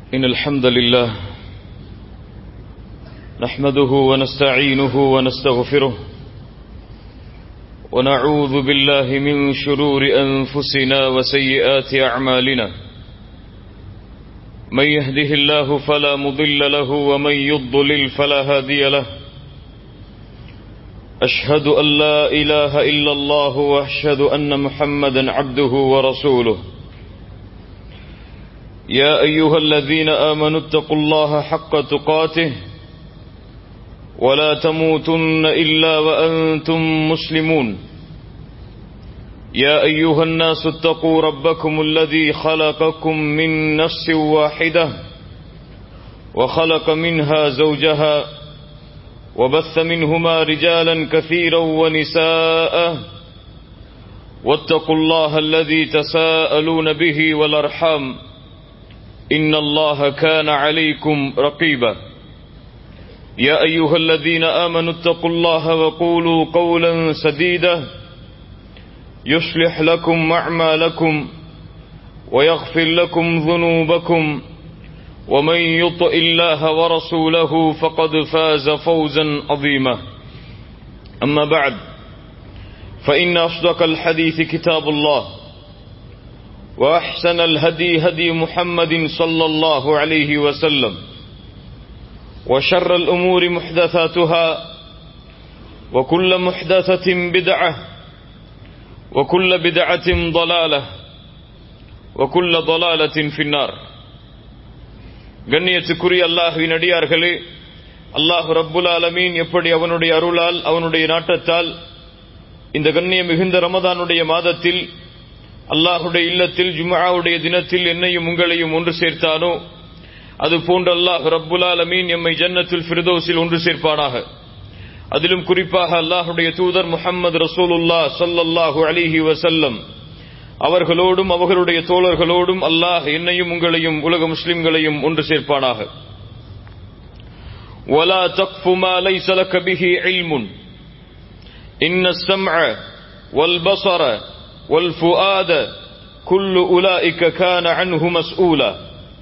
إن الحمد لله نحمده ونستعينه ونستغفره ونعوذ بالله من شرور أنفسنا وسيئات أعمالنا من يهده الله فلا مضل له ومن يضلل فلا هادي له أشهد أن لا إله إلا الله وأشهد أن محمدا عبده ورسوله يا أيها الذين آمنوا اتقوا الله حق تقاته ولا تموتن إلا وأنتم مسلمون يا أيها الناس اتقوا ربكم الذي خلقكم من نفس واحدة وخلق منها زوجها وبث منهما رجالا كثيرا ونساء واتقوا الله الذي تساءلون به والأرحام إن الله كان عليكم رقيبا يا أيها الذين آمنوا اتقوا الله وقولوا قولا سديدا يصلح لكم أعمالكم ويغفر لكم ذنوبكم ومن يطع الله ورسوله فقد فاز فوزا عظيما أما بعد فإن أصدق الحديث كتاب الله وأحسن الهدي هدي محمد صلى الله عليه وسلم وشر الأمور محدثاتها وكل محدثة بدعة وكل بدعة ضلالة وكل ضلالة في النار கண்ணியத்துக்குரிய அல்லாஹுவின் அடியார்களே அல்லாஹு ரப்புல் ஆலமீன் எப்படி அவனுடைய அருளால் அவனுடைய நாட்டத்தால் இந்த கண்ணிய மிகுந்த ரமதானுடைய மாதத்தில் அல்லாஹுடைய இல்லத்தில் ஜும்ஆவுடைய தினத்தில் என்னையும் உங்களையும் ஒன்று சேர்த்தானோ அது போன்று அல்லாஹ் ரப்புல் ஆலமீன் எம்மை ஜன்னத்துல் ஃபிர்தோஸில் ஒன்று சேர்ப்பானாக அதிலும் குறிப்பாக அல்லாஹுடைய தூதர் முஹம்மது ரசூலுல்லா சல்லல்லாஹு அலிஹி வசல்லம் அவர்களோடும் அவர்களுடைய தோழர்களோடும் அல்லாஹ் என்னையும் உங்களையும் உலக முஸ்லிம்களையும் ஒன்று சேர்ப்பானாக ولا تقف ما ليس لك به علم إن السمع والبصر والفؤاد كل أولئك كان عنه مسؤولا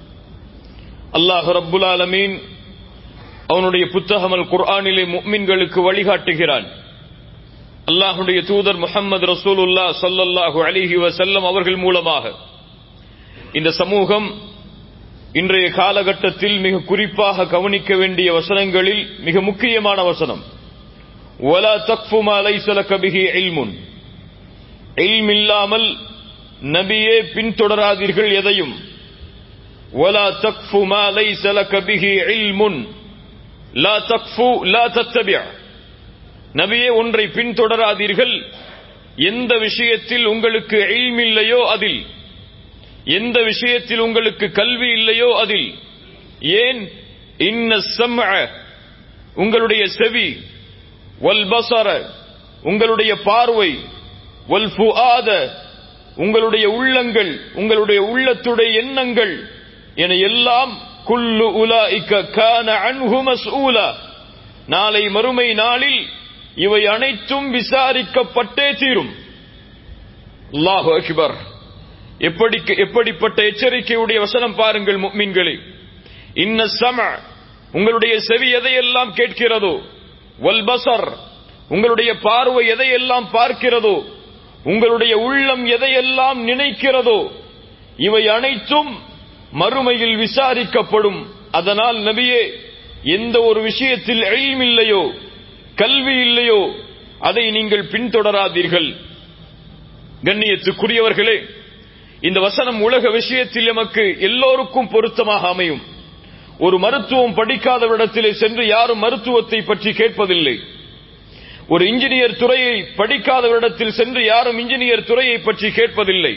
அல்லாஹ் ரப்புல் ஆலமீன் அவனுடைய புத்தகம் அல் குர்ஆனிலே முக்மின்களுக்கு வழிகாட்டுகிறான் அல்லாஹுடைய தூதர் முகமது ரசூலுல்லா சல்லல்லாஹு அலிஹி வசல்லம் அவர்கள் மூலமாக இந்த சமூகம் இன்றைய காலகட்டத்தில் மிக குறிப்பாக கவனிக்க வேண்டிய வசனங்களில் மிக முக்கியமான வசனம் ஒலா தக்ஃபு மா லைஸ லக பிஹி இல்முன் இல்ம் இல்லாமல் நபியே பின்தொடராதீர்கள் எதையும் ஒலா தக்ஃபு மா லைஸ லக பிஹி இல்முன் லா தக்ஃபு லா தத்தபிஅ நபியே ஒன்றை பின்தொடராதீர்கள் எந்த விஷயத்தில் உங்களுக்கு இல்லையோ அதில் எந்த விஷயத்தில் உங்களுக்கு கல்வி இல்லையோ அதில் ஏன் இன்ன சம்அ உங்களுடைய செவி வல் பசர உங்களுடைய பார்வை வல் ஃபுஆத உங்களுடைய உள்ளங்கள் உங்களுடைய உள்ளத்துடைய எண்ணங்கள் என எல்லாம் குல்லு உலாஇக்க கான அன்ஹு மஸ்ஊலா நாளை மறுமை நாளில் இவை அனைத்தும் விசாரிக்கப்பட்டே தீரும் அல்லாஹு அக்பர் எப்படி எப்படிப்பட்ட எச்சரிக்கையுடைய வசனம் பாருங்கள் முக்மின்களே இன்ன சம உங்களுடைய செவி எதையெல்லாம் கேட்கிறதோ வல் பசர் உங்களுடைய பார்வை எதையெல்லாம் பார்க்கிறதோ உங்களுடைய உள்ளம் எதையெல்லாம் நினைக்கிறதோ இவை அனைத்தும் மறுமையில் விசாரிக்கப்படும் அதனால் நபியே எந்த ஒரு விஷயத்தில் இல்லையோ கல்வி இல்லையோ அதை நீங்கள் பின்தொடராதீர்கள் கண்ணியத்துக்குரியவர்களே இந்த வசனம் உலக விஷயத்தில் எமக்கு எல்லோருக்கும் பொருத்தமாக அமையும் ஒரு மருத்துவம் படிக்காதவிடத்திலே சென்று யாரும் மருத்துவத்தை பற்றி கேட்பதில்லை ஒரு இன்ஜினியர் துறையை படிக்காதவரிடத்தில் சென்று யாரும் இன்ஜினியர் துறையை பற்றி கேட்பதில்லை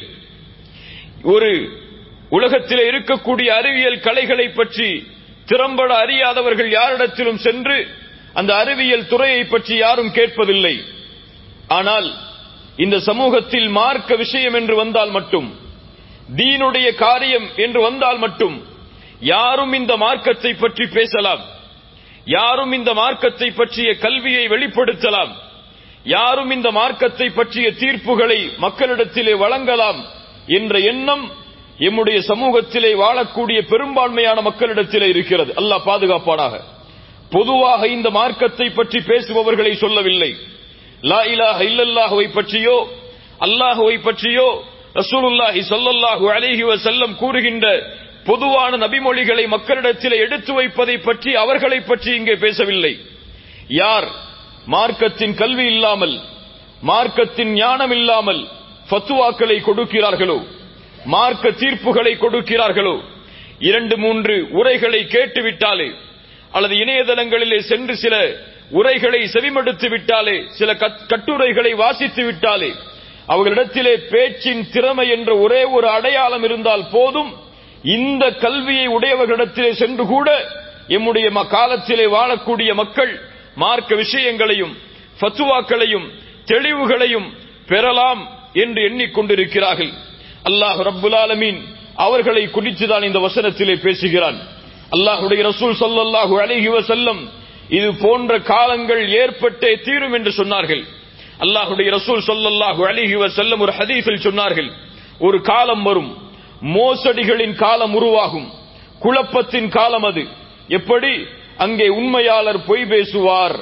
ஒரு உலகத்திலே இருக்கக்கூடிய அறிவியல் கலைகளை பற்றி திறம்பட அறியாதவர்கள் யாரிடத்திலும் சென்று அந்த அறிவியல் துறையை பற்றி யாரும் கேட்பதில்லை ஆனால் இந்த சமூகத்தில் மார்க்க விஷயம் என்று வந்தால் மட்டும் தீனுடைய காரியம் என்று வந்தால் மட்டும் யாரும் இந்த மார்க்கத்தை பற்றி பேசலாம் யாரும் இந்த மார்க்கத்தை பற்றிய கல்வியை வெளிப்படுத்தலாம் யாரும் இந்த மார்க்கத்தை பற்றிய தீர்ப்புகளை மக்களிடத்திலே வழங்கலாம் என்ற எண்ணம் எம்முடைய சமூகத்திலே வாழக்கூடிய பெரும்பான்மையான மக்களிடத்திலே இருக்கிறது அல்லாஹ் பாதுகாப்பானாக பொதுவாக இந்த மார்க்கத்தை பற்றி பேசுபவர்களை சொல்லவில்லை லா இலாஹ இல்லல்லாஹுவை பற்றியோ அல்லாஹுவை பற்றியோ ரசூலுல்லாஹி ஸல்லல்லாஹு அலைஹி வஸல்லம் கூறுகின்ற பொதுவான நபிமொழிகளை மக்களிடத்தில் எடுத்து வைப்பதை பற்றி அவர்களை பற்றி இங்கே பேசவில்லை யார் மார்க்கத்தின் கல்வி இல்லாமல் மார்க்கத்தின் ஞானம் இல்லாமல் ஃபத்துவாக்களை கொடுக்கிறார்களோ மார்க்க தீர்ப்புகளை கொடுக்கிறார்களோ இரண்டு மூன்று உரைகளை கேட்டுவிட்டாலே அல்லது இணையதளங்களிலே சென்று சில உரைகளை செவிமடுத்து விட்டாலே சில கட்டுரைகளை வாசித்து விட்டாலே அவர்களிடத்திலே பேச்சின் திறமை என்ற ஒரே ஒரு அடையாளம் இருந்தால் போதும் இந்த கல்வியை உடையவர்களிடத்திலே சென்று கூட எம்முடைய காலத்திலே வாழக்கூடிய மக்கள் மார்க்க விஷயங்களையும் ஃபத்துவாக்களையும் தெளிவுகளையும் பெறலாம் என்று எண்ணிக்கொண்டிருக்கிறார்கள் அல்லாஹ் ரப்புல் ஆலமீன் அவர்களை குறித்துதான் இந்த வசனத்திலே பேசுகிறான் அல்லாஹுடைய ரசூல் சொல்லல்லாஹு அலைஹி வசல்லம் இது போன்ற காலங்கள் ஏற்பட்டே தீரும் என்று சொன்னார்கள் அல்லாஹுடைய ரசூல் சொல்லல்லாஹு அலைஹி வசல்லம் ஒரு ஹதீஸில் சொன்னார்கள் ஒரு காலம் வரும் மோசடிகளின் காலம் உருவாகும் குழப்பத்தின் காலம் அது எப்படி அங்கே உண்மையாளர் பொய் பேசுவார்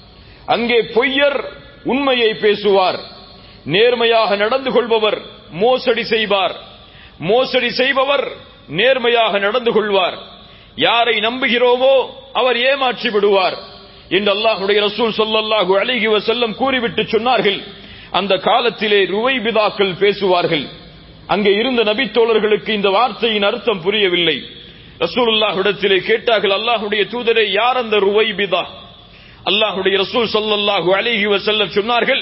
அங்கே பொய்யர் உண்மையை பேசுவார் நேர்மையாக நடந்து கொள்பவர் மோசடி செய்வார் மோசடி செய்பவர் நேர்மையாக நடந்து கொள்வார் யாரை நம்புகிறோமோ அவர் ஏமாற்றி விடுவார் என்று அல்லாஹுடைய ரசூல் சொல்லல்லாஹு அழகி வசல்லம் கூறிவிட்டு சொன்னார்கள் அந்த காலத்திலே ருவைபிதாக்கள் பேசுவார்கள் அங்கே இருந்த நபித்தோழர்களுக்கு இந்த வார்த்தையின் அர்த்தம் புரியவில்லை ரசூலுல்லாஹுடத்திலே கேட்டார்கள் அல்லாஹுடைய தூதரை யார் அந்த ருவைபிதா அல்லாஹுடைய ரசூல் சொல்லல்லாஹு அழகி வசல்லம் சொன்னார்கள்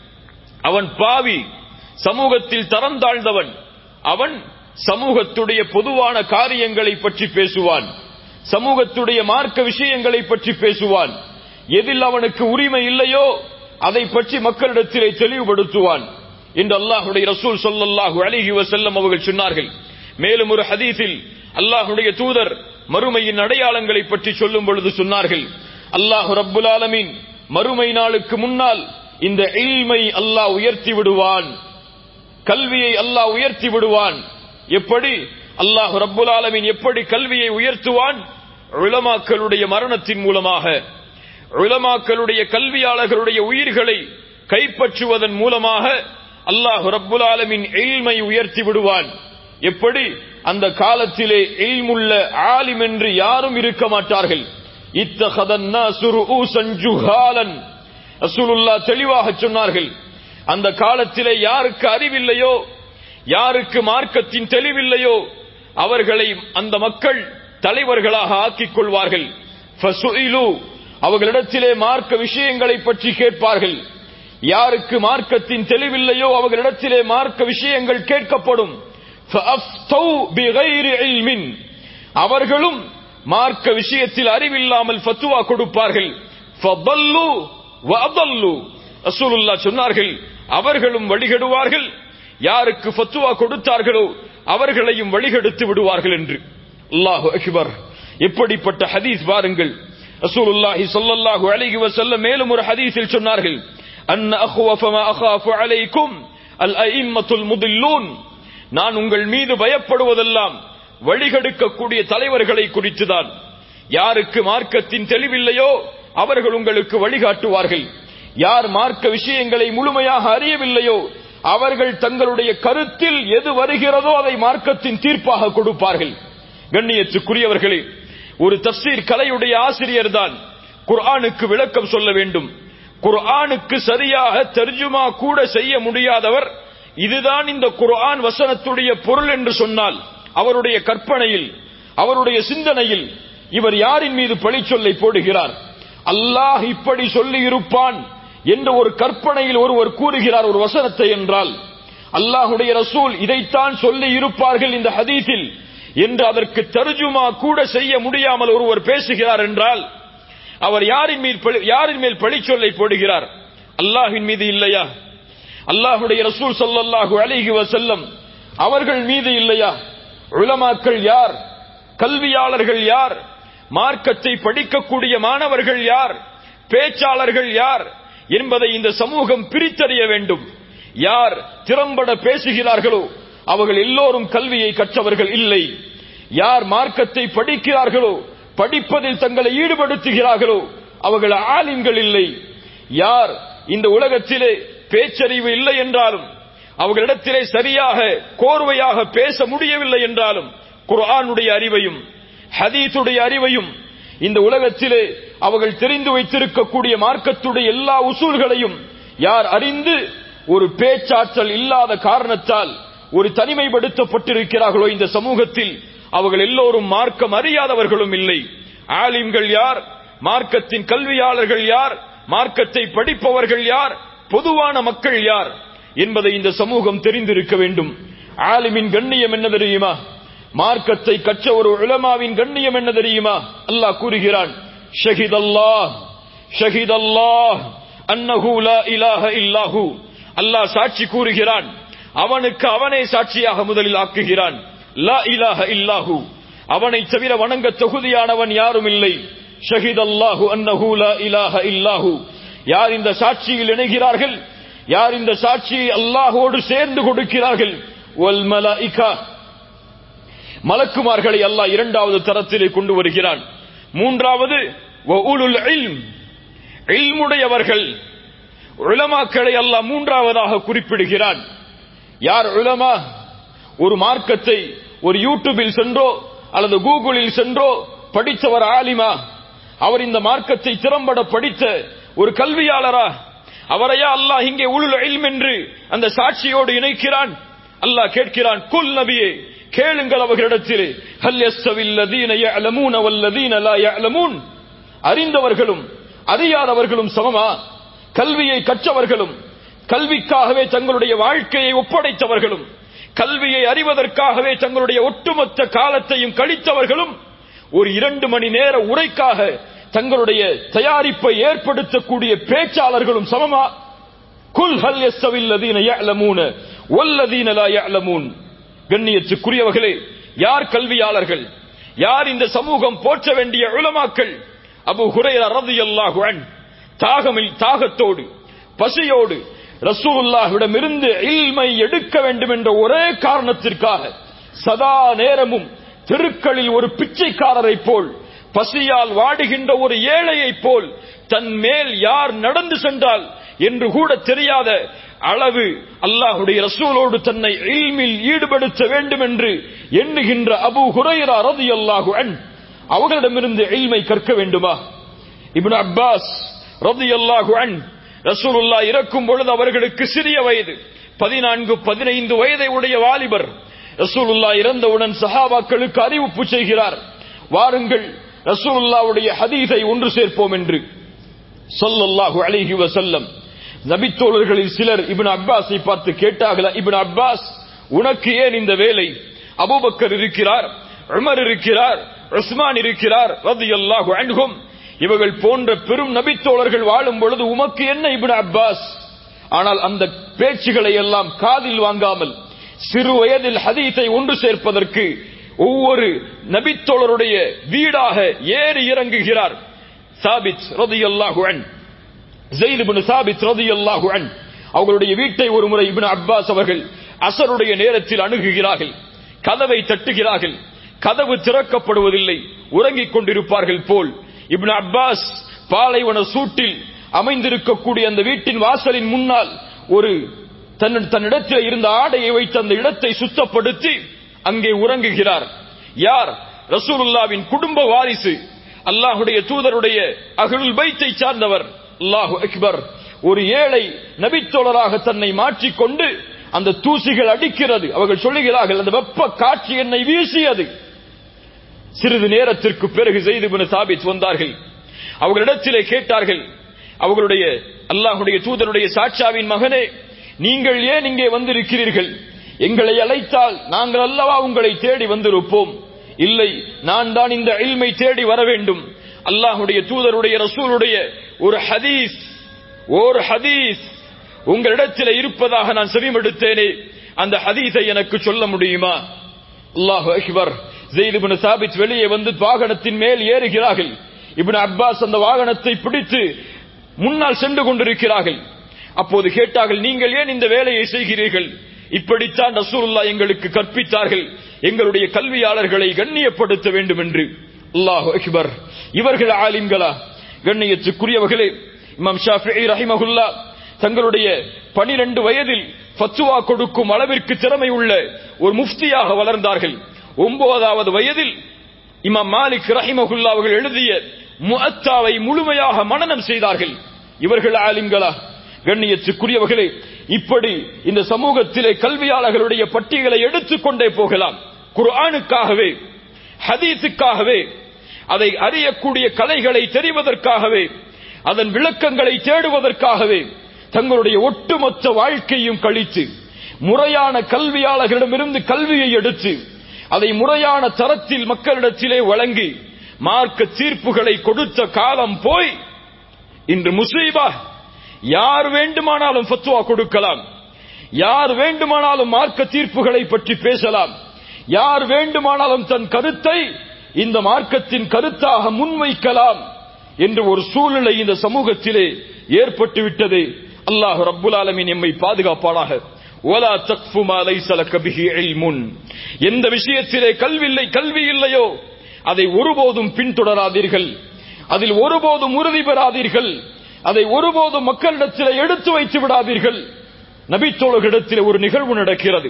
அவன் பாவி சமூகத்தில் தரம் தாழ்ந்தவன் அவன் சமூகத்துடைய பொதுவான காரியங்களை பற்றி பேசுவான் சமூகத்துடைய மார்க்க விஷயங்களை பற்றி பேசுவான் எதில் அவனுக்கு உரிமை இல்லையோ அதை பற்றி மக்களிடத்திலே தெளிவுபடுத்துவான் என்று அல்லாஹுடைய ரசூல் சொல்லல்லாஹு அலிஹி வசல்லம் அவர்கள் சொன்னார்கள் மேலும் ஒரு ஹதீஸில் அல்லாஹுடைய தூதர் மறுமையின் அடையாளங்களை பற்றி சொல்லும் பொழுது சொன்னார்கள் அல்லாஹு ரப்புல் ஆலமீன் மறுமை நாளுக்கு முன்னால் இந்த இல்மை அல்லாஹ் உயர்த்தி விடுவான் கல்வியை அல்லாஹ் உயர்த்தி விடுவான் எப்படி அல்லாஹ் ரப்புல் ஆலமீன் எப்படி கல்வியை உயர்த்துவான் உலமாக்களுடைய மரணத்தின் மூலமாக உலமாக்களுடைய கல்வியாளர்களுடைய உயிர்களை கைப்பற்றுவதன் மூலமாக அல்லாஹ் ரப்புல் ஆலமின் எல்மை உயர்த்தி விடுவான் எப்படி அந்த காலத்திலே எல்முள்ள ஆலிம் என்று யாரும் இருக்க மாட்டார்கள் ரசூலுல்லா தெளிவாக சொன்னார்கள் அந்த காலத்திலே யாருக்கு அறிவில்லையோ யாருக்கு மார்க்கத்தின் தெளிவில்லையோ அவர்களை அந்த மக்கள் தலைவர்களாக ஆக்கிக் கொள்வார்கள் அவர்களிடத்திலே மார்க்க விஷயங்களை பற்றி கேட்பார்கள் யாருக்கு மார்க்கத்தின் தெளிவில்லையோ அவர்களிடத்திலே மார்க்க விஷயங்கள் கேட்கப்படும் அவர்களும் மார்க்க விஷயத்தில் அறிவில்லாமல் ஃபத்துவா கொடுப்பார்கள் சொன்னார்கள் அவர்களும் வழிகெடுவார்கள் யாருக்கு ஃபத்துவா கொடுத்தார்களோ அவர்களையும் வழிகெடுத்து விடுவார்கள் என்று அல்லாஹு அக்பர் எப்படிப்பட்ட ஹதீஸ் பாருங்கள் ரசூலுல்லாஹி ஸல்லல்லாஹு அலைஹி வஸல்லம் மேலும் ஒரு ஹதீஸில் சொன்னார்கள் அன் அஹ்வஃப மா அகாஃபு அலைக்கும் அல் அஇம்மத்துல் முதில்லூன் நான் உங்கள் மீது பயப்படுவதெல்லாம் வழிகெடுக்கக்கூடிய தலைவர்களை குறித்துதான் யாருக்கு மார்க்கத்தின் தெளிவில்லையோ அவர்கள் உங்களுக்கு வழிகாட்டுவார்கள் யார் மார்க்க விஷயங்களை முழுமையாக அறியவில்லையோ அவர்கள் தங்களுடைய கருத்தில் எது வருகிறதோ அதை மார்க்கத்தின் தீர்ப்பாக கொடுப்பார்கள் கண்ணியத்துக்குரியவர்களே ஒரு தப்சீர் கலையுடைய ஆசிரியர் தான் குர்ஆனுக்கு விளக்கம் சொல்ல வேண்டும் குர்ஆனுக்கு சரியாக தர்ஜுமா கூட செய்ய முடியாதவர் இதுதான் இந்த குர்ஆன் வசனத்துடைய பொருள் என்று சொன்னால் அவருடைய கற்பனையில் அவருடைய சிந்தனையில் இவர் யாரின் மீது பழிச்சொல்லை போடுகிறார் அல்லாஹ் இப்படி சொல்லி இருப்பான் என்ற ஒரு கற்பனையில் ஒருவர் கூறுகிறார் ஒரு வசனத்தை என்றால் அல்லாஹுடைய ரசூல் இதைத்தான் சொல்லி இருப்பார்கள் இந்த ஹதீஸில் என்று அதற்கு தர்ஜுமா கூட செய்ய முடியாமல் ஒருவர் பேசுகிறார் என்றால் அவர் யாரின் மீது யாரின் மேல் பழிச்சொல்லை போடுகிறார் அல்லாஹின் மீது இல்லையா அல்லாஹுடைய ரசூல் சொல்லல்லாஹு அலிஹி வசல்லம் அவர்கள் மீது இல்லையா உலமாக்கள் யார் கல்வியாளர்கள் யார் மார்க்கத்தை படிக்கக்கூடிய மாணவர்கள் யார் பேச்சாளர்கள் யார் என்பதை இந்த சமூகம் பிரித்தறிய வேண்டும் யார் திறம்பட பேசுகிறார்களோ அவர்கள் எல்லோரும் கல்வியை கற்றவர்கள் இல்லை யார் மார்க்கத்தை படிக்கிறார்களோ படிப்பதில் தங்களை ஈடுபடுத்துகிறார்களோ அவர்கள் ஆலிம்கள் இல்லை யார் இந்த உலகத்திலே பேச்சறிவு இல்லை என்றாலும் அவர்களிடத்திலே சரியாக கோர்வையாக பேச முடியவில்லை என்றாலும் குர்ஆனுடைய அறிவையும் ஹதீஸுடைய அறிவையும் இந்த உலகத்திலே அவர்கள் தெரிந்து வைத்திருக்கக்கூடிய மார்க்கத்துடைய எல்லா உசூல்களையும் யார் அறிந்து ஒரு பேச்சாற்றல் இல்லாத காரணத்தால் ஒரு தனிமைப்படுத்தப்பட்டிருக்கிறார்களோ இந்த சமூகத்தில் அவர்கள் எல்லோரும் மார்க்கம் அறியாதவர்களும் இல்லை ஆலிம்கள் யார் மார்க்கத்தின் கல்வியாளர்கள் யார் மார்க்கத்தை படிப்பவர்கள் யார் பொதுவான மக்கள் யார் என்பதை இந்த சமூகம் தெரிந்திருக்க வேண்டும் ஆலிமின் கண்ணியம் என்ன தெரியுமா மார்க்கத்தை கற்ற ஒரு உலமாவின் கண்ணியம் என்ன தெரியுமா அல்லாஹ் கூறுகிறான் ஷஹித் அல்லாஹ் ஷஹித் அல்லாஹ் அன்னஹு லா இலாஹ இல்லாஹு அல்லாஹ் சாட்சி கூறுகிறான் அவனுக்கு அவனே சாட்சியாக முதலில் ஆக்குகிறான் லா இலாஹ இல்லாஹு அவனை தவிர வணங்க தகுதியானவன் யாரும் இல்லை ஷஹித் அல்லாஹு அன்னஹு லா இலாஹ இல்லாஹு யார் இந்த சாட்சியில் இணைகிறார்கள் யார் இந்த சாட்சியை அல்லாஹோடு சேர்ந்து கொடுக்கிறார்கள் வல் மலாயிகா மலக்குமார்களை அல்லாஹ் இரண்டாவது தரத்திலே கொண்டு வருகிறான் மூன்றாவது வஉலுல் இல்ம் இல்முடையவர்கள் உலமாக்களை அல்லாஹ் மூன்றாவதாக குறிப்பிடுகிறான் யார் உலமா ஒரு மார்க்கத்தை ஒரு யூடியூபில் சென்றோ அல்லது கூகுளில் சென்றோ படித்தவர் ஆலிமா அவர் இந்த மார்க்கத்தை திறம்பட படித்த ஒரு கல்வியாளரா அவரையா அல்லாஹ் இங்கே உளுல் இல்ம் என்று அந்த சாட்சியோடு இணைக்கிறான் அல்லாஹ் கேட்கிறான் குல் நபியே கேளுங்கள் அவர்களிடத்திலே ஹல் யஸ்தவில் லதீன யஅலமூன வல்லதீன லா யஅலமூன் அறிந்தவர்களும் அறியாதவர்களும் சமமா கல்வியை கற்றவர்களும் கல்விக்காகவே தங்களுடைய வாழ்க்கையை ஒப்படைத்தவர்களும் கல்வியை அறிவதற்காகவே தங்களுடைய ஒட்டுமொத்த காலத்தையும் கழித்தவர்களும் ஒரு இரண்டு மணி நேர உரைக்காக தங்களுடைய தயாரிப்பை ஏற்படுத்தக்கூடிய பேச்சாளர்களும் சமமா குல் ஹல் யஸ்தவில் லதீன யஅலமூன வல்லதீன லா யஅலமூன் கண்ணியத்துக்குரியவர்களே யார் கல்வியாளர்கள் யார் இந்த சமூகம் போற்ற வேண்டிய உலமாக்கள் அபு ஹுரைரா ரலியல்லாஹு அன் தாகமில் தாகத்தோடு பசியோடு ரசூலுல்லாஹ்விடம் இருந்து இல்மை எடுக்க வேண்டும் என்ற ஒரே காரணத்திற்காக சதா நேரமும் தெருக்களில் ஒரு பிச்சைக்காரரை போல் பசியால் வாடுகின்ற ஒரு ஏழையைப் போல் தன் மேல் யார் நடந்து சென்றால் என்று கூட தெரியாத அளவு அல்லாஹுடைய ரசூலோடு தன்னை இல்மில் ஈடுபடுத்த வேண்டும் என்று எண்ணுகின்ற அபு ஹுரைரா ரலியல்லாஹு அன் அவர்களிடமிருந்து இல்மை கற்க வேண்டுமா இப்னு அப்பாஸ் ரலியல்லாஹு அன் ரசூலுல்லா இறக்கும் பொழுது அவர்களுக்கு சிறிய வயது பதினான்கு பதினைந்து வயதை உடைய வாலிபர் ரசூலுல்லா இறந்தவுடன் சஹாபாக்களுக்கு அறிவிப்பு செய்கிறார் வாருங்கள் ரசூலுல்லாவுடைய ஹதீஸை ஒன்று சேர்ப்போம் என்று சொல்லல்லாஹு அலைஹி வசல்லம் நபித்தோழர்களில் சிலர் இப்னு அப்பாஸை பார்த்து கேட்டார்களா இப்னு அப்பாஸ் உனக்கு ஏன் இந்த வேலை அபூபக்கர் இருக்கிறார் உமர் இருக்கிறார் உஸ்மான் இருக்கிறார் ரலியல்லாஹு அன்ஹும் இவர்கள் போன்ற பெரும் நபித்தோழர்கள் வாழும் பொழுது உமக்கு என்ன இப்னு அப்பாஸ் ஆனால் அந்த பேச்சுகளை எல்லாம் காதில் வாங்காமல் சிறு வயதில் ஹதீஸை ஒன்று சேர்ப்பதற்கு ஒவ்வொரு நபித்தோழருடைய வீடாக ஏறி இறங்குகிறார் சாபித் ரதியல்லாஹு அன் ஜெயித் இப்னு சாபித் ரதியல்லாஹு அன் அவர்களுடைய வீட்டை ஒரு முறை இப்னு அப்பாஸ் அவர்கள் அசருடைய நேரத்தில் அணுகுகிறார்கள் கதவை தட்டுகிறார்கள் கதவு திறக்கப்படுவதில்லை உறங்கிக் கொண்டிருப்பார்கள் போல் இப்னு அப்பாஸ் பாலைவன சூட்டில் அமைந்திருக்கக்கூடிய அந்த வீட்டின் வாசலின் முன்னால் ஒரு தன் தன்னிடத்தில் இருந்த ஆடையை வைத்து அந்த இடத்தை சுத்தப்படுத்தி அங்கே உறங்குகிறார் யார் ரசூலுல்லாவின் குடும்ப வாரிசு அல்லாஹுடைய தூதருடைய அகலுல் பைத்தை சார்ந்தவர் அல்லாஹு அக்பர் ஒரு ஏழை நபித்தோழராக தன்னை மாற்றிக்கொண்டு அந்த தூசிகள் அடிக்கிறது அவர்கள் சொல்லுகிறார்கள் அந்த வெப்ப காட்சி என்னை வீசியது சிறிது நேரத்திற்கு பிறகு செய்து சாபித் வந்தார்கள் அவர்களிடத்திலே கேட்டார்கள் அவர்களுடைய அல்லாஹுடைய தூதருடைய சாட்சாவின் மகனே நீங்கள் ஏன் இங்கே வந்திருக்கிறீர்கள் எங்களை அழைத்தால் நாங்கள் அல்லவா உங்களை தேடி வந்திருப்போம் இல்லை நான் தான் இந்த இல்மை தேடி வர வேண்டும் அல்லாஹுடைய தூதருடைய ரசூலுடைய ஒரு ஹதீஸ் ஒரு ஹதீஸ் உங்களிடத்தில் இருப்பதாக நான் செவிமடுத்தேனே அந்த ஹதீஸை எனக்கு சொல்ல முடியுமா அல்லாஹு அக்பர் ஜெயித் இப்னு சாபித் வெளியே வந்து வாகனத்தின் மேல் ஏறுகிறார்கள் இப்னு அப்பாஸ் அந்த வாகனத்தை பிடித்து முன்னால் சென்று கொண்டிருக்கிறார்கள் அப்போது கேட்டார்கள் நீங்கள் ஏன் இந்த வேலையை செய்கிறீர்கள் இப்படித்தான் ரசூலுல்லாஹ் எங்களுக்கு கற்பித்தார்கள் எங்களுடைய கல்வியாளர்களை கண்ணியப்படுத்த வேண்டும் என்று அல்லாஹ் அக்பர் இவர்கள் ஆலிம்களா கண்ணியத்துக்குரியவர்களே இமாம் ஷாஃபிஈ ரஹிமஹுல்லா தங்களுடைய பனிரெண்டு வயதில் ஃபத்துவா கொடுக்கும் அளவிற்கு திறமை உள்ள ஒரு முஃப்தியாக வளர்ந்தார்கள் ஒன்பதாவது வயதில் இமாம் மாலிக் ரஹிமஹுல்லா அவர்கள் எழுதிய முஅத்தாவை முழுமையாக மனனம் செய்தார்கள் இவர்கள் ஆலிம்களா கண்ணியத்துக்குரியவர்களே இப்படி இந்த சமூகத்திலே கல்வியாளர்களுடைய பட்டியலை எடுத்துக்கொண்டே போகலாம் குர்ஆனுக்காகவே ஹதீஸுக்காகவே அதை அறியக்கூடிய கலைகளை தெரிவதற்காகவே அதன் விளக்கங்களை தேடுவதற்காகவே தங்களுடைய ஒட்டுமொத்த வாழ்க்கையும் கழித்து முறையான கல்வியாளர்களிடமிருந்து கல்வியை எடுத்து அதை முறையான தரத்தில் மக்களிடத்திலே வழங்கி மார்க்க தீர்ப்புகளை கொடுத்த காலம் போய் இன்று முசீபா யார் வேண்டுமானாலும் ஃபத்வா கொடுக்கலாம் யார் வேண்டுமானாலும் மார்க்க தீர்ப்புகளை பற்றி பேசலாம் யார் வேண்டுமானாலும் தன் கருத்தை இந்த மார்க்கத்தின் கருத்தாக முன்வைக்கலாம் என்று ஒரு சூழ்நிலை இந்த சமூகத்திலே ஏற்பட்டு விட்டது அல்லாஹ் ரப்புல் ஆலமீன் எம்மை பாதுகாப்பானாக ஓலா தக்ஃபு மா லைஸ லக பிஹி இல்முன் எந்த விஷயத்திலே கல்வி இல்லை கல்வி இல்லையோ அதை ஒருபோதும் பின்தொடராதீர்கள் அதில் ஒருபோதும் உறுதி பெறாதீர்கள் அதை ஒருபோதும் மக்களிடத்திலே எடுத்து வைத்து விடாதீர்கள் நபித்தோழர்களிடத்தில் ஒரு நிகழ்வு நடக்கிறது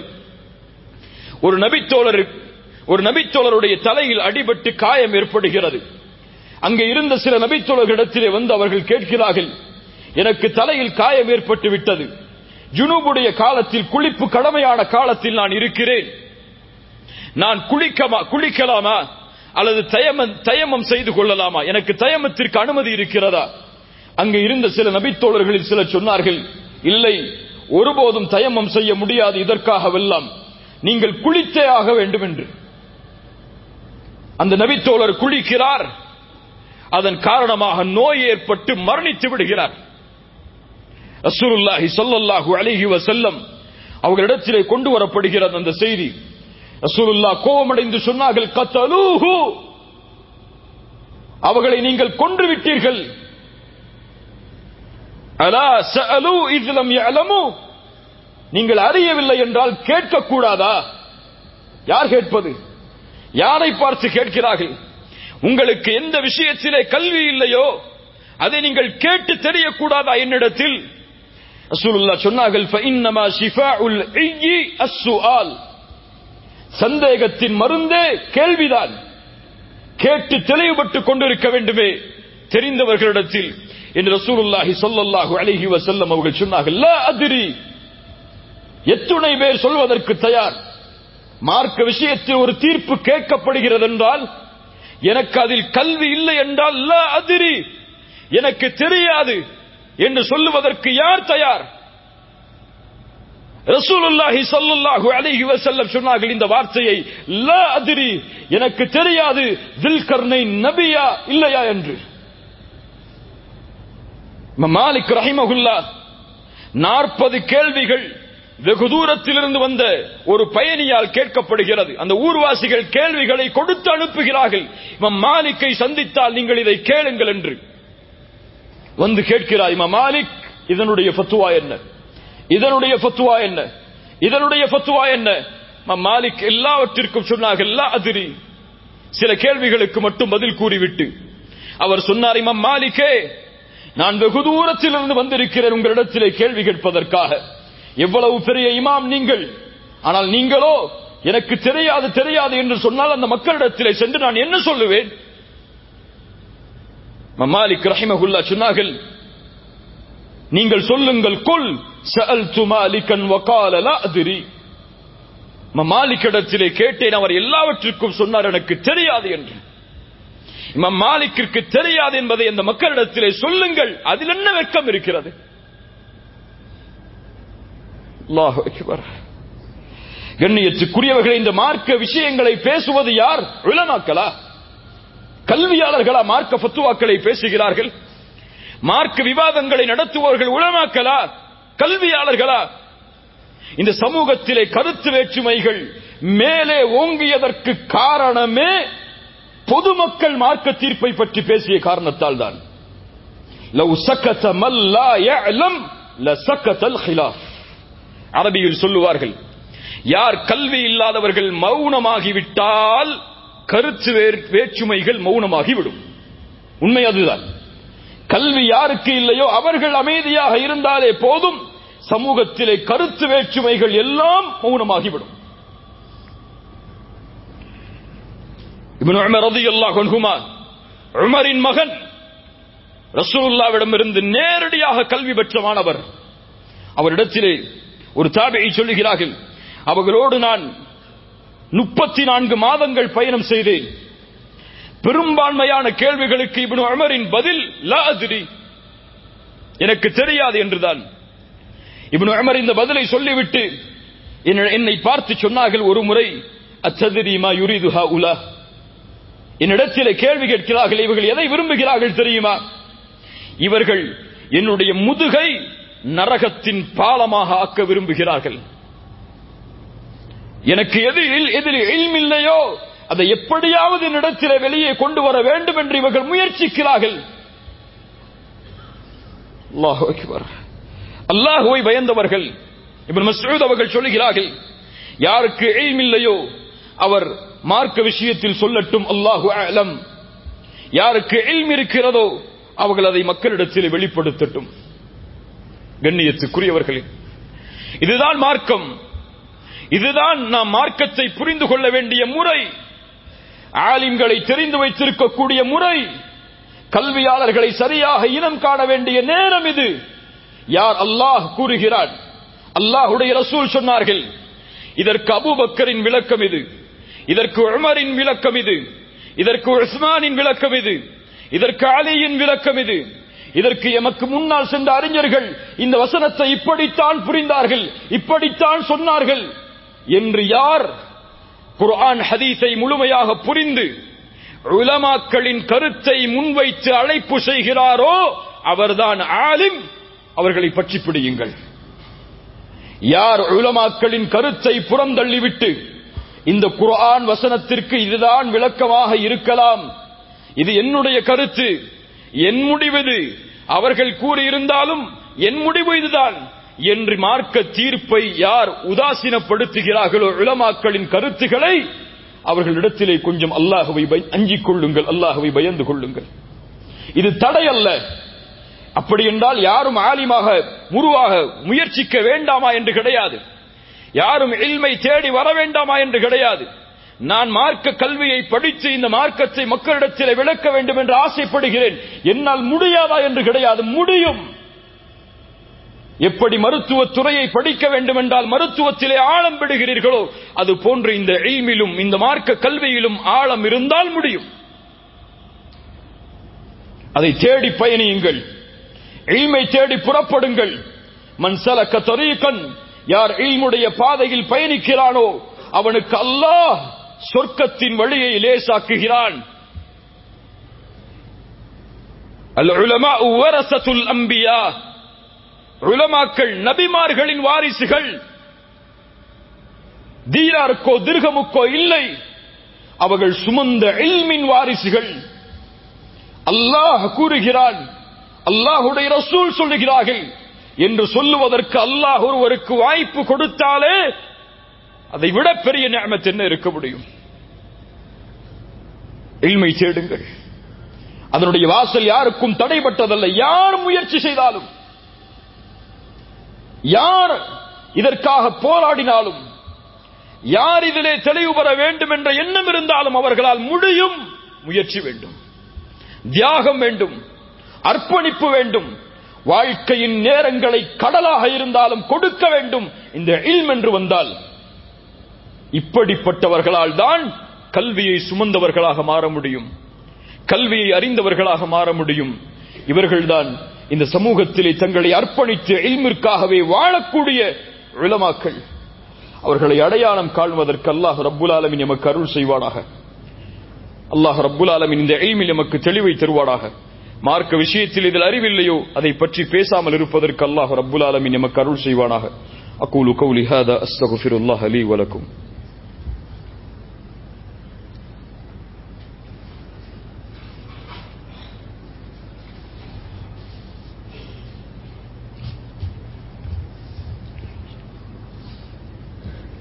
ஒரு நபித்தோழர் ஒரு நபித்தோழருடைய தலையில் அடிபட்டு காயம் ஏற்படுகிறது அங்கே இருந்த சில நபித்தோழர்களிடத்திலே வந்து அவர்கள் கேட்கிறார்கள் எனக்கு தலையில் காயம் ஏற்பட்டு விட்டது ஜுனூபுடைய காலத்தில் குளிப்பு கடமையான காலத்தில் நான் இருக்கிறேன் நான் குளிக்கமா குளிக்கலாமா அல்லது தயமம் தயமம் செய்து கொள்ளலாமா எனக்கு தயமத்திற்கு அனுமதி இருக்கிறதா அங்கு இருந்த சில நபித்தோழர்களில் சிலர் சொன்னார்கள் இல்லை ஒருபோதும் தயமம் செய்ய முடியாது இதற்காகவெல்லாம் நீங்கள் குளித்தே ஆக வேண்டும் என்று அந்த நபித்தோழர் குளிக்கிறார் அதன் காரணமாக நோய் ஏற்பட்டு மரணித்து விடுகிறார் ரசூலுல்லாஹி ஸல்லல்லாஹு அலைஹி வஸல்லம் அவர்களிடத்திலே கொண்டு வரப்படுகிறது அந்த செய்தி ரசூலுல்லாஹ் கோபமடைந்து சொன்னார்கள் கத்தலூஹு அவர்களை நீங்கள் கொன்று விட்டீர்கள் அலா சஅலு இத் லம் யஅலமு நீங்கள் அறியவில்லை என்றால் கேட்கக்கூடாதா யார் கேட்பது யாரை பார்த்து கேட்கிறார்கள் உங்களுக்கு எந்த விஷயத்திலே கல்வி இல்லையோ அதை நீங்கள் கேட்டு தெரியக்கூடாதா என்னிடத்தில் ரசூலுல்லாஹ் சொன்னார்கள் ஃபஇன்னமா ஷிஃபாஉல் ஐயி அஸ்ஸுஆல் சந்தேகத்தின் மருந்தே கேள்விதான் கேட்டு தெளிவுபட்டுக் கொண்டிருக்க வேண்டுமே தெரிந்தவர்களிடத்தில் என்று ரசூலுல்லாஹி ஸல்லல்லாஹு அலைஹி வஸல்லம் அவர்கள் சொன்னார்கள் லா அத்ரி எத்துணை பேர் சொல்வதற்கு தயார் மார்க்க விஷயத்தில் ஒரு தீர்ப்பு கேட்கப்படுகிறது என்றால் எனக்கு அதில் கல்வி இல்லை என்றால் லா அதிரி எனக்கு தெரியாது என்று சொல்லுவதற்கு யார் தயார் ரசூலுல்லாஹி ஸல்லல்லாஹு அலைஹி வஸல்லம் சொன்னார்கள் இந்த வார்த்தையை லா அதிரி எனக்கு தெரியாது தில்கர்னை நபியா இல்லையா என்று மாலிக் ரஹிமகுல்லா நாற்பது கேள்விகள் வெகு தூரத்திலிருந்து வந்த ஒரு பயணியால் கேட்கப்படுகிறது அந்த ஊர்வாசிகள் கேள்விகளை கொடுத்து அனுப்புகிறார்கள் இமாம் மாலிக்கை சந்தித்தால் நீங்கள் இதை கேளுங்கள் என்று வந்து கேட்கிறார் இமாம் மாலிக் இதனுடைய ஃபத்துவா என்ன இதனுடைய ஃபத்துவா என்ன இதனுடைய ஃபத்துவா என்ன இமாம் மாலிக் எல்லாவற்றிற்கும் சொன்னார்கள் எல்லா அதிரி சில கேள்விகளுக்கு மட்டும் பதில் கூறிவிட்டு அவர் சொன்னார் இமாம் மாலிக்கே நான் வெகு தூரத்திலிருந்து வந்திருக்கிறேன் உங்களிடத்திலே கேள்வி கேட்பதற்காக எவ்வளவு பெரிய இமாம் நீங்கள் ஆனால் நீங்களோ எனக்கு தெரியாது தெரியாது என்று சொன்னால் அந்த மக்களிடத்திலே சென்று நான் என்ன சொல்லுவேன் மாலிக் ரஹிமகுல்லா சொன்னார்கள் நீங்கள் சொல்லுங்கள் குல் சஅல்து மாலிகன் வகால லா அதிரி மாலிக்கிடத்திலே கேட்டேன் அவர் எல்லாவற்றிற்கும் சொன்னார் எனக்கு தெரியாது என்று இமாம் மாலிக்கிற்கு தெரியாது என்பதை அந்த மக்களிடத்திலே சொல்லுங்கள் அதில் என்ன வெட்கம் இருக்கிறது அல்லாஹ் அக்பர் கண்ணியத்துக்குரியவர்களை இந்த மார்க்க விஷயங்களை பேசுவது யார் உலமாக்களா கல்வியாளர்களா மார்க்க ஃபத்துவாக்களை பேசுகிறார்கள் மார்க்க விவாதங்களை நடத்துபவர்கள் உலமாக்களா கல்வியாளர்களா இந்த சமூகத்திலே கருத்து வேற்றுமைகள் மேலே ஓங்கியதற்கு காரணமே பொதுமக்கள் மார்க்க தீர்ப்பை பற்றி பேசிய காரணத்தால் தான் லவ் சக்கத மல்லா யஅலம் லசக்கத அல் ஹிலாஃப் அரபியில் சொல்லுவார்கள் யார் கல்வி இல்லாதவர்கள் மௌனமாகிவிட்டால் கருத்து வேற்- வேற்றுமைகள் மௌனமாகிவிடும் உண்மை அதுதான் கல்வி யாருக்கு இல்லையோ அவர்கள் அமைதியாக இருந்தாலே போதும் சமூகத்திலே கருத்து வேற்றுமைகள் எல்லாம் மௌனமாகிவிடும் இப்னு உமர் ரலியல்லாஹு அன்ஹுமா உமரின் மகன் ரசூலுல்லாவிடமிருந்து நேரடியாக கல்வி பெற்ற மாணவர் அவரிடத்திலே ஒரு தாபியை சொல்லுகிறார்கள் அவர்களோடு நான் முப்பத்தி நான்கு மாதங்கள் பயணம் செய்தேன் பெரும்பான்மையான கேள்விகளுக்கு இப்னு உமரின் பதில் லா அத்ரி எனக்கு தெரியாது என்றுதான் இப்னு உமர் இந்த பதிலை சொல்லிவிட்டு என்ன- என்னை பார்த்து சொன்னார்கள் ஒரு முறை அத்ததிரி மா யுரிது ஹவுலா என்னிடத்தில் கேள்வி கேட்கிறார்கள் இவர்கள் எதை விரும்புகிறார்கள் தெரியுமா இவர்கள் என்னுடைய முதுகை நரகத்தின் பாலமாக ஆக்க விரும்புகிறார்கள் எனக்கு எதில் எதில் இல்லையோ அதை எப்படியாவது என்னிடத்தில் வெளியே கொண்டு வர வேண்டும் என்று இவர்கள் முயற்சிக்கிறார்கள் அல்லாஹு அக்பர் அல்லாஹுவை பயந்தவர்கள் இப்னு மஸ்ஊத் அவர்கள் சொல்லுகிறார்கள் யாருக்கு இல்லையோ அவர் மார்க்க விஷயத்தில் சொல்லட்டும் அல்லாஹு அலம் யாருக்கு இல்ம் இருக்கிறதோ அவர்கள் அதை மக்களிடத்தில் வெளிப்படுத்தட்டும் கண்ணியத்துக்குரியவர்களே இதுதான் மார்க்கம் இதுதான் நாம் மார்க்கத்தை புரிந்து கொள்ள வேண்டிய முறை ஆலிம்களை தெரிந்து வைத்திருக்கக்கூடிய முறை கல்வியாளர்களை சரியாக இனம் காண வேண்டிய நேரம் இது யார் அல்லாஹ் கூறுகிறான் அல்லாஹுடைய ரசூல் சொன்னார்கள் இதற்கு அபூபக்கரின் விளக்கம் இது இதற்கு உமரின் விளக்கம் இது இதற்கு உஸ்மானின் விளக்கம் இது இதற்கு அலியின் விளக்கம் இது இதற்கு எமக்கு முன்னால் சென்ற அறிஞர்கள் இந்த வசனத்தை இப்படித்தான் புரிந்தார்கள் இப்படித்தான் சொன்னார்கள் என்று யார் குர்ஆன் ஹதீஸை முழுமையாக புரிந்து உலமாக்களின் கருத்தை முன்வைத்து அழைப்பு செய்கிறாரோ அவர்தான் ஆலிம் அவர்களை பற்றி பிடியுங்கள் யார் உலமாக்களின் கருத்தை புறந்தள்ளிவிட்டு இந்த குர்ஆன் வசனத்திற்கு இதுதான் விளக்கமாக இருக்கலாம் இது என்னுடைய கருத்து என் முடிவு அவர்கள் கூறியிருந்தாலும் என் முடிவு இதுதான் என்று மார்க்க தீர்ப்பை யார் உதாசீனப்படுத்துகிறார்களோ உலமாக்களின் கருத்துக்களை அவர்களிடத்திலே கொஞ்சம் அல்லாஹுவை பய- அஞ்சிக் கொள்ளுங்கள் அல்லாஹுவை பயந்து கொள்ளுங்கள் இது தடை அல்ல அப்படி என்றால் யாரும் ஆலிமாக உருவாக முயற்சிக்க வேண்டாமா என்று கிடையாது யாரும் இல்மை தேடி வர வேண்டாமா என்று கிடையாது நான் மார்க்க கல்வியை படித்து இந்த மார்க்கத்தை மக்களிடத்தில் விளக்க வேண்டும் என்று ஆசைப்படுகிறேன் என்னால் முடியாதா என்று கிடையாது முடியும் எப்படி மருத்துவத் துறையை படிக்க வேண்டும் என்றால் மருத்துவத்திலே ஆழம் விடுகிறீர்களோ அது போன்று இந்த இல்மிலும் இந்த மார்க்க கல்வியிலும் ஆழம் இருந்தால் முடியும் அதை தேடி பயணியுங்கள் இல்மை தேடி புறப்படுங்கள் மன் சலக்க தரீகன் யார் இல்முடைய பாதையில் பயணிக்கிறானோ அவனுக்கு அல்லாஹ் சொர்க்கத்தின் வழியை லேசாக்குகிறான் அல் உலமா வரசத்துல் அம்பியா உலமாக்கள் நபிமார்களின் வாரிசுகள் தீராருக்கோ திருகமுக்கோ இல்லை அவர்கள் சுமந்த இல்மின் வாரிசுகள் அல்லாஹ் கூறுகிறான் அல்லாஹுடைய ரசூல் சொல்லுகிறார்கள் என்று சொல்லுவதற்கு அல்லாஹ் ஒருவருக்கு வாய்ப்பு கொடுத்தாலே அதை விட பெரிய நியமத் என்ன இருக்க முடியும் இல்மை தேடுங்கள் அதனுடைய வாசல் யாருக்கும் தடைப்பட்டதல்ல யார் முயற்சி செய்தாலும் யார் இதற்காக போராடினாலும் யார் இதிலே தெளிவு பெற வேண்டும் என்ற எண்ணம் இருந்தாலும் அவர்களால் முடியும் முயற்சி வேண்டும் தியாகம் வேண்டும் அர்ப்பணிப்பு வேண்டும் வாழ்க்கையின் நேரங்களை கடலாக இருந்தாலும் கொடுக்க வேண்டும் இந்த இல்ம் என்று வந்தால் இப்படிப்பட்டவர்களால் தான் கல்வியை சுமந்தவர்களாக மாற முடியும் கல்வியை அறிந்தவர்களாக மாற முடியும் இவர்கள்தான் இந்த சமூகத்திலே தங்களை அர்ப்பணித்து இல்மிற்காகவே வாழக்கூடிய உலமாக்கள் அவர்களை அடையாளம் காண்பதற்கு அல்லாஹ் ரப்புல் ஆலமின் எமக்கு அருள் செய்வானாக அல்லாஹ் ரப்புல் ஆலமின் இந்த இல்மில் எமக்கு தெளிவை தருவானாக மார்க்க விஷயத்தில் இதில் அறிவில்லையோ அதை பற்றி பேசாமல் இருப்பதற்கு அல்லாஹ் ரப்புல் ஆலமின் எமக்கு அருள் செய்வானாக அகூலு கௌலி ஹாதா அஸ்தகுஃபிருல்லாஹ் லீ வலக்கும்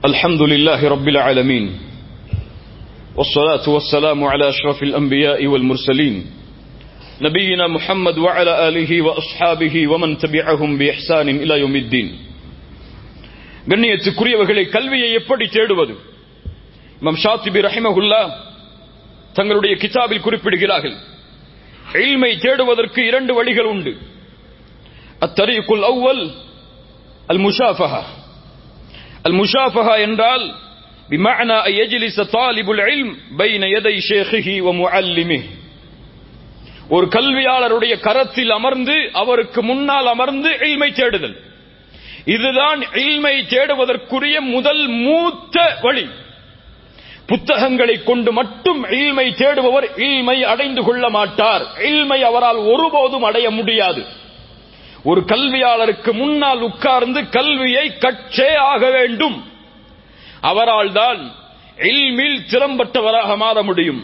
الحمد لله رب العالمين والصلاة والسلام على أشرف الأنبياء والمرسلين نبينا محمد وعلى آله وأصحابه ومن تبعهم بإحسان إلى يوم الدين கண்ணியத்துக்குரியவர்களை கல்வியை எப்படி தேடுவது இமாம் ஷாத்திபி ரஹிமகுல்லா தங்களுடைய கிதாபில் குறிப்பிடுகிறார்கள் இல்மை தேடுவதற்கு இரண்டு வழிகள் உண்டு அத்தரீக்குல் அவ்வல் அல் முஷாஃபஹா அல் முஷாஃபஹா என்றால் بمعنى أن يجلس طالب العلم بين يدي شيخه ومعلمه ஒரு கல்வியாளருடைய கரத்தில் அமர்ந்து அவருக்கு முன்னால் அமர்ந்து இல்மை தேடுதல் இதுதான் இல்மை தேடுவதற்குரிய முதல் மூத்த வழி புத்தகங்களை கொண்டு மட்டும் இல்மை தேடுபவர் இல்மை அடைந்து கொள்ள மாட்டார் இல்மை அவரால் ஒருபோதும் அடைய முடியாது ஒரு கல்வியாளருக்கு முன்னால் உட்கார்ந்து கல்வியை கற்றே ஆக வேண்டும் அவரால் தான் இல்மில் திறம்பட்டவராக மாற முடியும்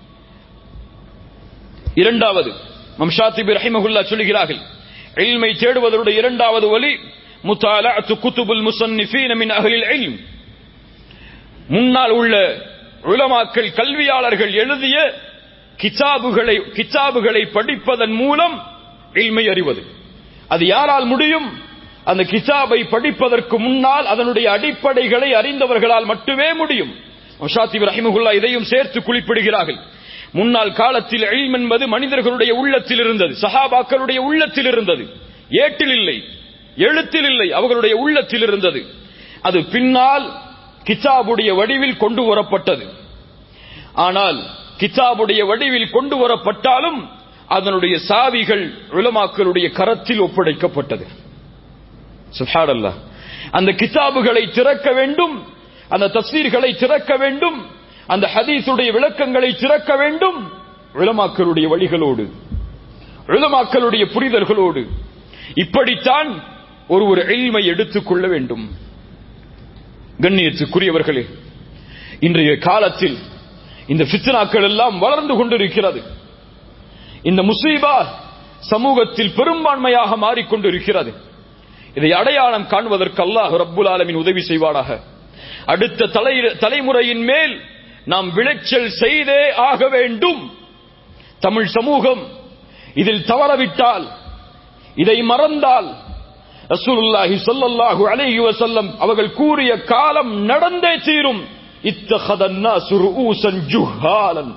இரண்டாவது மம்ஷாத்திபி ரஹிமகுல்லா சொல்கிறார்கள் இல்மை தேடுவதனுடைய இரண்டாவது வழி முத்தாலஅத்து குத்துபுல் முசன்னிஃபீன மின் அஹ்லில் இல்ம் முன்னால் உள்ள உலமாக்கள் கல்வியாளர்கள் எழுதிய கிதாபுகளை கிதாபுகளை படிப்பதன் மூலம் இல்மை அறிவது அது யாரால் முடியும் அந்த கிதாபை படிப்பதற்கு முன்னால் அதனுடைய அடிப்படைகளை அறிந்தவர்களால் மட்டுமே முடியும் ஷாத்திப் ரஹிமகுல்லா இதையும் சேர்த்து குறிப்பிடுகிறார்கள் முன்னாள் காலத்தில் இல்ம் என்பது மனிதர்களுடைய உள்ளத்தில் இருந்தது சஹாபாக்களுடைய உள்ளத்தில் இருந்தது ஏட்டில் இல்லை எழுத்தில் இல்லை அவர்களுடைய உள்ளத்தில் இருந்தது அது பின்னால் கிதாபுடைய வடிவில் கொண்டு வரப்பட்டது ஆனால் கிதாபுடைய வடிவில் கொண்டு வரப்பட்டாலும் அதனுடைய சாவிகள் உலமாக்களுடைய கரத்தில் ஒப்படைக்கப்பட்டது சுஹாடல்லா அந்த கிதாபுகளை திறக்க வேண்டும் அந்த தஸ்வீர்களை திறக்க வேண்டும் அந்த ஹதீஸுடைய விளக்கங்களை திறக்க வேண்டும் உலமாக்களுடைய வழிகளோடு உலமாக்களுடைய புரிதல்களோடு இப்படித்தான் ஒரு ஒரு எளிமை எடுத்துக் கொள்ள வேண்டும் கண்ணியத்துக்குரியவர்களே இன்றைய காலத்தில் இந்த பித்னாக்கள் எல்லாம் வளர்ந்து கொண்டிருக்கிறது இந்த முசீபா சமூகத்தில் பெரும்பான்மையாக மாறிக்கொண்டிருக்கிறது இதை அடையாளம் காண்பதற்கு அல்லாஹ் ரப்புல் ஆலமின் உதவி செய்வாராக அடுத்த தலை தலைமுறையின் மேல் நாம் விளைச்சல் செய்தே ஆக வேண்டும் தமிழ் சமூகம் இதில் தவறவிட்டால் இதை மறந்தால் ரசூலுல்லாஹி ஸல்லல்லாஹு அலைஹி வஸல்லம் அவர்கள் கூறிய காலம் நடந்தே தீரும் இத்தஹதன்னா சுருஊசன் ஜுஹாலன்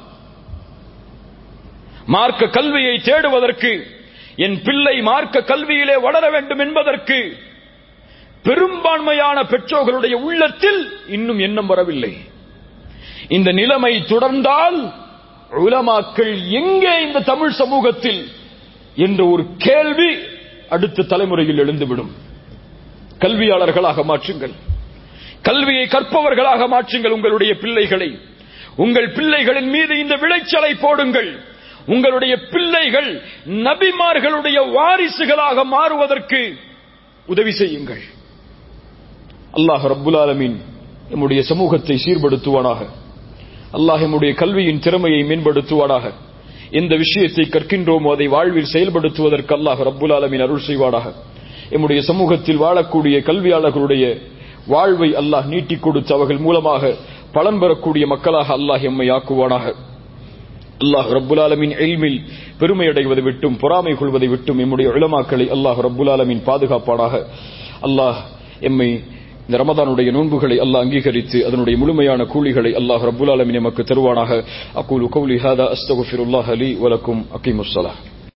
மார்க்க கல்வியை தேடுவதற்கு என் பிள்ளை மார்க்க கல்வியிலே வளர வேண்டும் என்பதற்கு பெரும்பான்மையான பெற்றோர்களுடைய உள்ளத்தில் இன்னும் எண்ணம் வரவில்லை இந்த நிலைமை தொடர்ந்தால் உலமாக்கள் எங்கே இந்த தமிழ் சமூகத்தில் என்ற ஒரு கேள்வி அடுத்த தலைமுறையில் எழுந்துவிடும் கல்வியாளர்களாக மாற்றுங்கள் கல்வியை கற்பவர்களாக மாற்றுங்கள் உங்களுடைய பிள்ளைகளை உங்கள் பிள்ளைகளின் மீது இந்த விளைச்சலை போடுங்கள் உங்களுடைய பிள்ளைகள் நபிமார்களுடைய வாரிசுகளாக மாறுவதற்கு உதவி செய்யுங்கள் அல்லாஹ் ரப்புல் ஆலமீன் நம்முடைய சமூகத்தை சீர்படுத்துவானாக அல்லாஹ் நம்முடைய கல்வியின் திறமையை மேம்படுத்துவானாக எந்த விஷயத்தை கற்கின்றோமோ அதை வாழ்வில் செயல்படுத்துவதற்கு அல்லாஹ் ரப்புல் ஆலமீன் அருள் செய்வானாக எம்முடைய சமூகத்தில் வாழக்கூடிய கல்வியாளர்களுடைய வாழ்வை அல்லாஹ் நீட்டிக் கொடுத்து அவர்கள் மூலமாக பலன் பெறக்கூடிய மக்களாக அல்லாஹ் எம்மை ஆக்குவானாக அல்லாஹ் ரப்புல் ஆலமின் எல்மில் பெருமை அடைவதை விட்டும் பொறாமை கொள்வதை விட்டும் எம்முடைய இளமாக்களை அல்லாஹ் ரப்புல் ஆலமின் பாதுகாப்பானாக அல்லாஹ் எம்மை இந்த ரமதானுடைய நோன்புகளை அல்லாஹ் அங்கீகரித்து அதனுடைய முழுமையான கூலிகளை அல்லாஹ் ரப்புல் ஆலமின் எமக்கு தருவானாக அக்கூலு கௌலி ஹாதா அஸ்தகுஃபிருல்லாஹ் அலி வலக்கும் அகிமுஸ்ஸலாம்